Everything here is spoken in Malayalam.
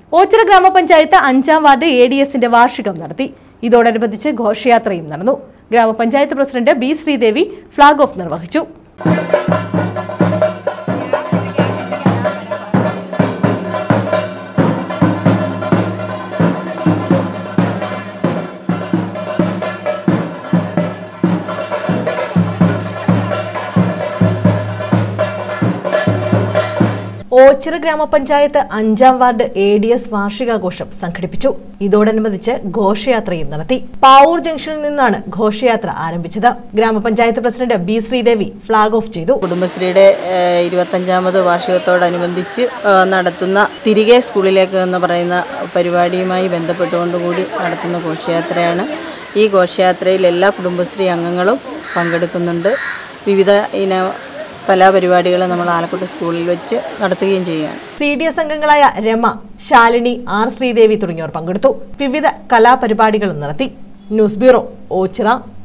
ഓച്ചിറ ഗ്രാമപഞ്ചായത്ത് അഞ്ചാം വാർഡ് എ ഡി എസിന്റെ വാർഷികം നടത്തി ഇതോടനുബന്ധിച്ച് ഘോഷയാത്രയും നടന്നു ഗ്രാമപഞ്ചായത്ത് president B Sreedevi flag off നിർവഹിച്ചു ഓച്ചിറ ഗ്രാമപഞ്ചായത്ത് അഞ്ചാം വാർഡ് എ ഡി എസ് വാർഷികാഘോഷം സംഘടിപ്പിച്ചു ഇതോടനുബന്ധിച്ച് ഘോഷയാത്രയും നടത്തി പാവൂർ ജംഗ്ഷനിൽ നിന്നാണ് ഘോഷയാത്ര ആരംഭിച്ചത് ഗ്രാമപഞ്ചായത്ത് president B Sreedevi flag off ചെയ്തു കുടുംബശ്രീയുടെ ഏഹ്, ഇരുപത്തഞ്ചാമത് വാർഷികത്തോടനുബന്ധിച്ച് ഏഹ്, നടത്തുന്ന തിരികെ സ്കൂളിലേക്ക് എന്ന് പറയുന്ന പരിപാടിയുമായി ബന്ധപ്പെട്ടുകൊണ്ടുകൂടി നടത്തുന്ന ഘോഷയാത്രയാണ് ഈ ഘോഷയാത്രയിൽ എല്ലാ കുടുംബശ്രീ അംഗങ്ങളും പങ്കെടുക്കുന്നുണ്ട് വിവിധ ഇന കലാപരിപാടികൾ നമ്മൾ ആലക്കുട്ടി സ്കൂളിൽ വെച്ച് നടത്തുകയും ചെയ്യുകയാണ് സി ഡി എസ് അംഗങ്ങളായ രമ ശാലിനി ആർ ശ്രീദേവി തുടങ്ങിയവർ പങ്കെടുത്തു വിവിധ കലാപരിപാടികളും നടത്തി ന്യൂസ് ബ്യൂറോ ഓച്ചിറ